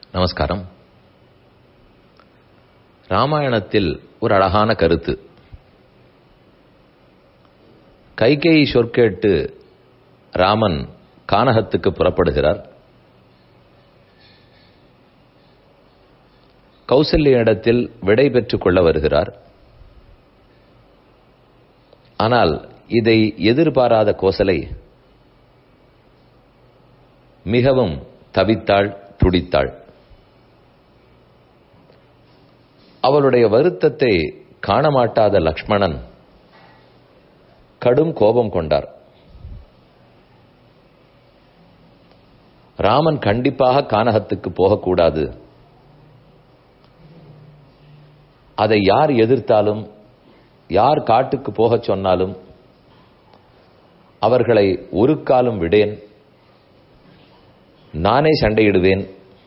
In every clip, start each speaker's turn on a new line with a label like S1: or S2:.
S1: நமஸ்காரம் ராமாயணத்தில் ஒரு அழகான கருத்து கைகேயி சொற்கேட்டு ராமன் கானகத்துக்கு புறப்படுகிறார் கௌசல்யிடத்தில் விடை பெற்றுக் கொள்ள வருகிறார் ஆனால் இதை எதிர்பாராத கோசலை மிகவும் தவித்தாள் துடித்தாள் அவளுடைய வருத்தத்தை காணமாட்டாத லக்ஷ்மணன் கடும் கோபம் கொண்டார் ராமன் கண்டிப்பாக கானகத்துக்கு போகக்கூடாது அதை யார் எதிர்த்தாலும் யார் காட்டுக்கு போகச் சொன்னாலும் அவர்களை ஒரு காலம் விடேன் நானே சண்டையிடுவேன்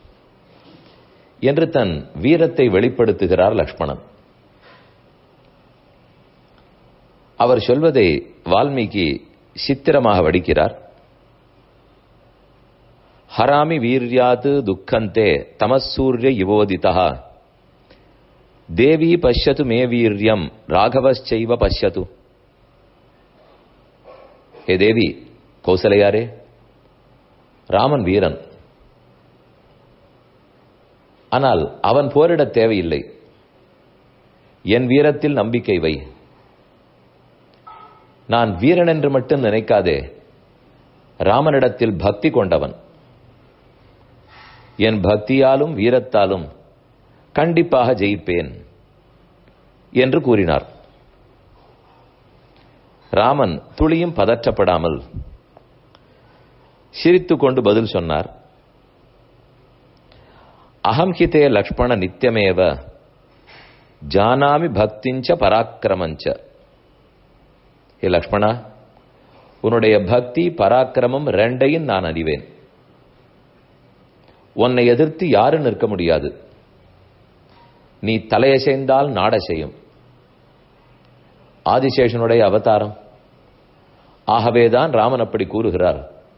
S1: என்று தன் வீரத்தை வெளிப்படுத்துகிறார் லக்ஷ்மணன் அவர் சொல்வதை வால்மீகி சித்திரமாக வடிக்கிறார் ஹராமி வீர்யாது துக்கந்தே தமசூரிய யுவோதிதா தேவி பஷ்யது மே வீரியம் ராகவச்சைவ பஷ்யது ஹே தேவி கௌசலையாரே ராமன் வீரன் ஆனால் அவன் போரிட தேவையில்லை என் வீரத்தில் நம்பிக்கை வை நான் வீரன் என்று மட்டும் நினைக்காதே ராமனிடத்தில் பக்தி கொண்டவன் என் பக்தியாலும் வீரத்தாலும் கண்டிப்பாக ஜெயிப்பேன் என்று கூறினார் ராமன் துளியும் பதற்றப்படாமல் சிரித்துக்கொண்டு பதில் சொன்னார் அகம்ஹிதே லக்ஷ்மண நித்தியமேவ ஜானாமி பக்திஞ்ச பராக்கிரமஞ்ச ஏ லக்ஷ்மணா உன்னுடைய பக்தி பராக்கிரமம் ரெண்டையும் நான் அறிவேன் உன்னை எதிர்த்து யாரும் நிற்க முடியாது நீ தலையசைந்தால் நாடசெய்யும் ஆதிசேஷனுடைய அவதாரம் ஆகவேதான் ராமன் அப்படி கூறுகிறார்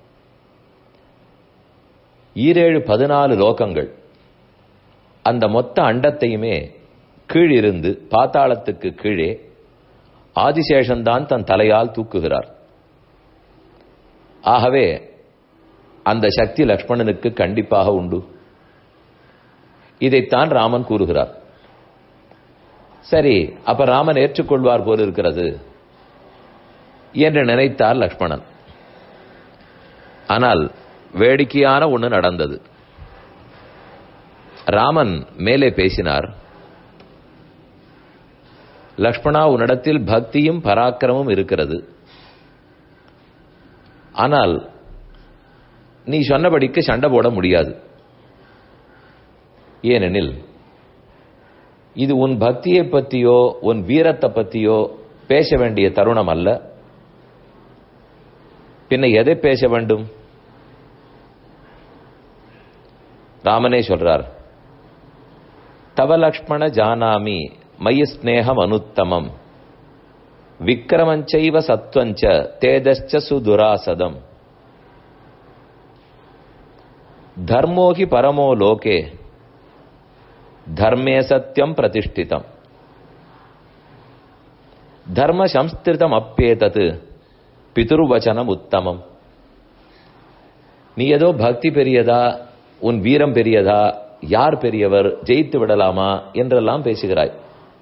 S1: ஈரேழு பதினாலு லோகங்கள் அந்த மொத்த அண்டத்தையுமே கீழிருந்து பாத்தாளத்துக்கு கீழே ஆதிசேஷன்தான் தன் தலையால் தூக்குகிறார் ஆகவே அந்த சக்தி லக்ஷ்மணனுக்கு கண்டிப்பாக உண்டு இதைத்தான் ராமன் கூறுகிறார் சரி அப்ப ராமன் ஏற்றுக்கொள்வார் போல் இருக்கிறது என்று நினைத்தார் லக்ஷ்மணன் ஆனால் வேடிக்கையான ஒன்று நடந்தது ராமன் மேலே பேசினார் லக்ஷ்மணா உன்னிடத்தில் பக்தியும் பராக்கிரமும் இருக்கிறது ஆனால் நீ சொன்னபடிக்கு சண்டை போட முடியாது ஏனெனில் இது உன் பக்தியை பற்றியோ உன் வீரத்தை பற்றியோ பேச வேண்டிய தருணம் அல்ல பின்ன எதை பேச வேண்டும் ராமனே சொல்றார் தவ லக்ஷ்மண ஜானாமி மயி ஸ்நேகம் அனுத்தமம் விக்கிரமஞ்சைவ சத்வஞ்ச தேஜஸ்ச சுதுராசதம் தர்மோகி பரமோ லோகே தர்மே சத்தியம் பிரதிஷ்டிதம் தர்ம சம்ஸ்திருதம் அப்பேதது பிதுர்வச்சனம் உத்தமம் நீ ஏதோ பக்தி பெரியதா உன் வீரம் பெரியதா யார் பெரியவர் ஜெயித்து விடலாமா என்றெல்லாம் பேசுகிறாய்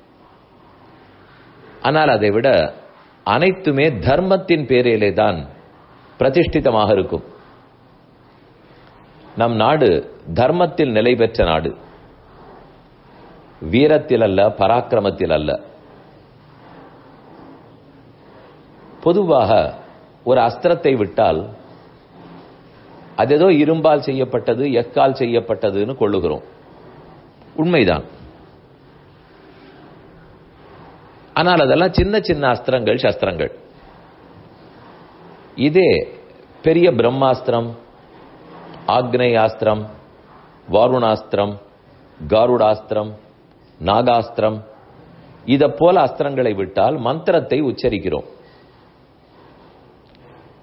S1: ஆனால் அதை விட அனைத்துமே தர்மத்தின் பேரிலே தான் பிரதிஷ்டிதமாக இருக்கும் நம் நாடு தர்மத்தில் நிலை பெற்ற நாடு வீரத்தில் அல்ல பராக்கிரமத்தில் அல்ல பொதுவாக ஒரு அஸ்திரத்தை விட்டால் அது ஏதோ இரும்பால் செய்யப்பட்டது எக்கால் செய்யப்பட்டதுன்னு கொள்ளுகிறோம் உண்மைதான் ஆனால் அதெல்லாம் சின்ன சின்ன அஸ்திரங்கள் சஸ்திரங்கள் இதே பெரிய பிரம்மாஸ்திரம் ஆக்னேயாஸ்திரம் வாருணாஸ்திரம் காருடாஸ்திரம் நாகாஸ்திரம் இதை போல அஸ்திரங்களை விட்டால் மந்திரத்தை உச்சரிக்கிறோம்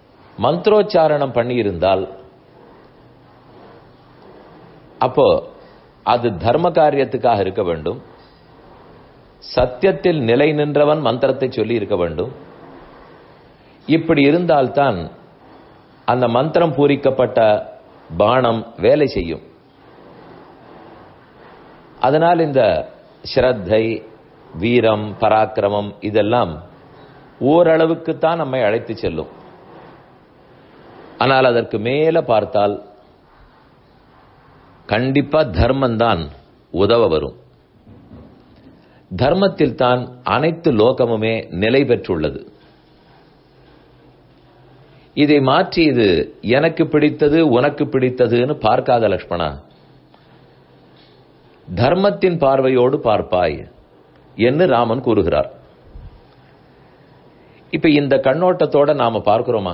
S1: மந்திரோச்சாரணம் பண்ணியிருந்தால் அப்போ அது தர்ம காரியத்துக்காக இருக்க வேண்டும் சத்தியத்தில் நிலை நின்றவன் மந்திரத்தை சொல்லி இருக்க வேண்டும் இப்படி இருந்தால்தான் அந்த மந்திரம் பூரிக்கப்பட்ட பானம் வேலை செய்யும் அதனால் இந்த ஸ்ரத்தை வீரம் பராக்கிரமம் இதெல்லாம் ஓரளவுக்குத்தான் நம்மை அழைத்து செல்லும் ஆனால் அதற்கு மேல பார்த்தால் கண்டிப்பா தர்மம்தான் உதவ வரும் தர்மத்தில் தான் அனைத்து லோகமுமே நிலை பெற்றுள்ளது இதை மாற்றி இது எனக்கு பிடித்தது உனக்கு பிடித்ததுன்னு பார்க்காத லக்ஷ்மணா தர்மத்தின் பார்வையோடு பார்ப்பாய் என்று ராமன் கூறுகிறார் இப்ப இந்த கண்ணோட்டத்தோட நாம பார்க்கிறோமா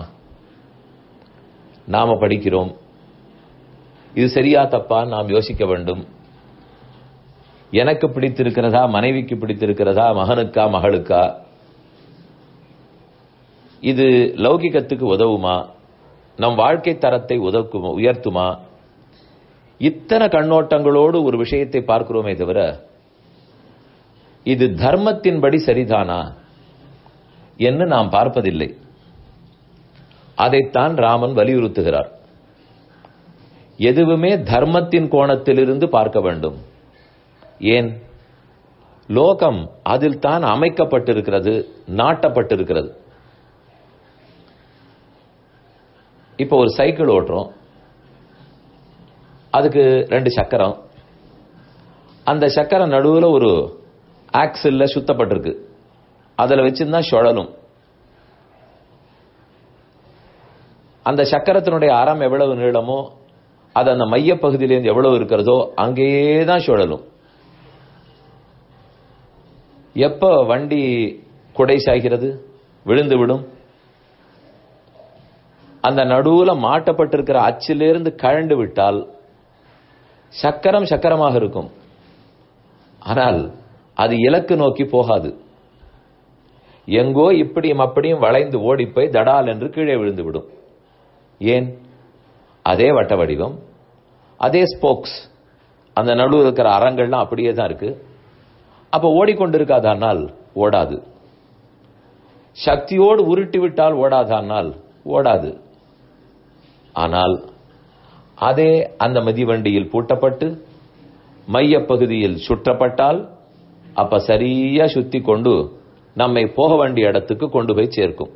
S1: நாம படிக்கிறோம் இது சரியா தப்பா நாம் யோசிக்க வேண்டும் எனக்கு பிடித்திருக்கிறதா மனைவிக்கு பிடித்திருக்கிறதா மகனுக்கா மகளுக்கா இது லௌகிகத்துக்கு உதவுமா நம் வாழ்க்கை தரத்தை உதவுமா உயர்த்துமா இத்தனை கண்ணோட்டங்களோடு ஒரு விஷயத்தை பார்க்கிறோமே தவிர இது தர்மத்தின்படி சரிதானா என்று நாம் பார்ப்பதில்லை அதைத்தான் ராமன் வலியுறுத்துகிறார் எதுவுமே தர்மத்தின் கோணத்திலிருந்து பார்க்க வேண்டும் ஏன் லோகம் அதில் தான் அமைக்கப்பட்டிருக்கிறது நாட்டப்பட்டிருக்கிறது இப்போ ஒரு சைக்கிள் ஓட்டுறோம் அதுக்கு ரெண்டு சக்கரம் அந்த சக்கரம் நடுவில் ஒரு ஆக்சில்ல சுத்தப்பட்டிருக்கு அதில் வச்சிருந்தா சுழலும் அந்த சக்கரத்தினுடைய அறம் எவ்வளவு நீளமோ அது அந்த மைய பகுதியிலேருந்து எவ்வளவு இருக்கிறதோ அங்கேயே தான் சுழலும் எப்ப வண்டி குடை சாய்கிறது விழுந்து விடும் அந்த நடுவுல மாட்டப்பட்டிருக்கிற அச்சிலிருந்து கழண்டு விட்டால் சக்கரம் சக்கரமாக இருக்கும் ஆனால் அது இலக்கு நோக்கி போகாது எங்கோ இப்படியும் அப்படியும் வளைந்து ஓடிப்போய் தடால் என்று கீழே விழுந்து விடும் ஏன் அதே வட்ட வடிவம் அதே ஸ்போக்ஸ் அந்த நடுவில் இருக்கிற அறங்கள்லாம் அப்படியே தான் இருக்கு அப்ப ஓடிக்கொண்டிருக்காதானால் ஓடாது சக்தியோடு உருட்டி விட்டால் ஓடாதானால் ஓடாது ஆனால் அதே அந்த மிதிவண்டியில் பூட்டப்பட்டு மையப்பகுதியில் சுற்றப்பட்டால் அப்ப சரியா சுத்தி கொண்டு நம்மை போக வேண்டிய இடத்துக்கு கொண்டு போய் சேர்க்கும்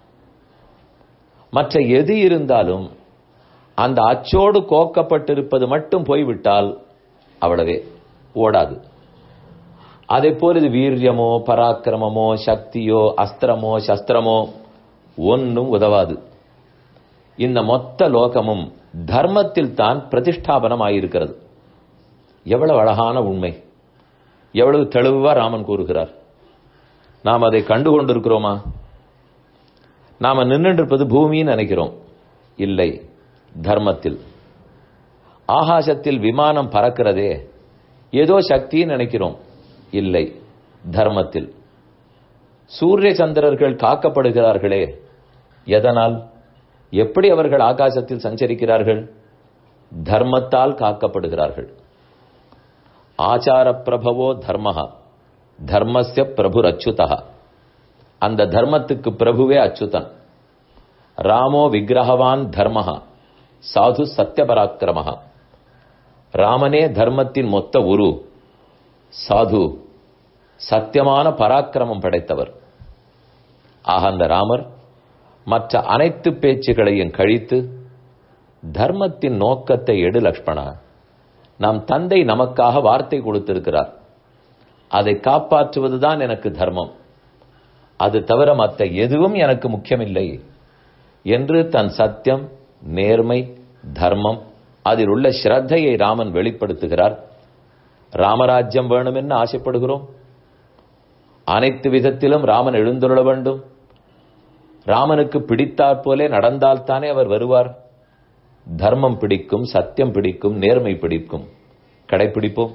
S1: மற்ற எது இருந்தாலும் அந்த அச்சோடு கோக்கப்பட்டிருப்பது மட்டும் போய்விட்டால் அவ்வளவே ஓடாது அதை போல இது வீரியமோ பராக்கிரமமோ சக்தியோ அஸ்திரமோ சஸ்திரமோ ஒன்றும் உதவாது இந்த மொத்த லோகமும் தர்மத்தில் தான் பிரதிஷ்டாபனம் ஆயிருக்கிறது எவ்வளவு அழகான உண்மை எவ்வளவு தெளிவா ராமன் கூறுகிறார் நாம் அதை கண்டு கொண்டிருக்கிறோமா நாம நின்றுருப்பது பூமின்னு நினைக்கிறோம் இல்லை தர்மத்தில் ஆகாசத்தில் விமானம் பறக்கிறதே ஏதோ சக்தின்னு நினைக்கிறோம் இல்லை தர்மத்தில் சூரிய சந்திரர்கள் காக்கப்படுகிறார்களே எதனால் எப்படி அவர்கள் ஆகாசத்தில் சஞ்சரிக்கிறார்கள் தர்மத்தால் காக்கப்படுகிறார்கள் ஆச்சார பிரபவோ தர்மஹா தர்மஸ்ய பிரபுர் அச்சுதா அந்த தர்மத்துக்கு பிரபுவே அச்சுதன் ராமோ விக்கிரகவான் தர்மஹா சாது சத்தியபராக்கிரமஹா ராமனே தர்மத்தின் மொத்த உரு சாது சத்தியமான பராக்கிரமம் படைத்தவர் ஆக அந்த ராமர் மற்ற அனைத்து பேச்சுகளையும் கழித்து தர்மத்தின் நோக்கத்தை எடு லக்ஷ்மணா நம் தந்தை நமக்காக வார்த்தை கொடுத்திருக்கிறார் அதை காப்பாற்றுவதுதான் எனக்கு தர்மம் அது தவிர மற்ற எதுவும் எனக்கு முக்கியமில்லை என்று தன் சத்தியம் நேர்மை தர்மம் அதில் உள்ள ஸ்ரத்தையை ராமன் வெளிப்படுத்துகிறார் ராமராஜ்யம் வேணும் என்று ஆசைப்படுகிறோம் அனைத்து விதத்திலும் ராமன் எழுந்துள்ள வேண்டும் ராமனுக்கு பிடித்தாற் போலே நடந்தால்தானே அவர் வருவார் தர்மம் பிடிக்கும் சத்தியம் பிடிக்கும் நேர்மை பிடிக்கும் கடைபிடிப்போம்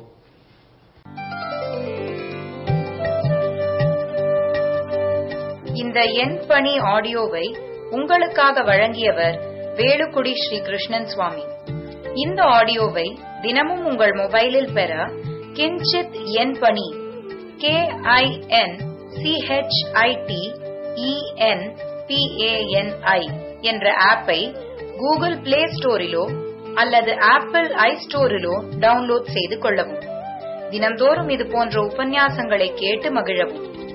S2: இந்த எண் பணி ஆடியோவை உங்களுக்காக வழங்கியவர் வேலுக்குடி ஸ்ரீ கிருஷ்ணன் சுவாமி இந்த ஆடியோவை தினமும் உங்கள் மொபைலில் பெற கிஞ்சித் எண் பணி கே ஐ என் சிஹெச்ஐடி இஎன் பிஏஎன்ஐ என்ற ஆப்பை கூகுள் பிளே ஸ்டோரிலோ அல்லது ஆப்பிள் ஐ ஸ்டோரிலோ டவுன்லோட் செய்து கொள்ளவும் தினம்தோறும் இது போன்ற உபன்யாசங்களை கேட்டு மகிழவும்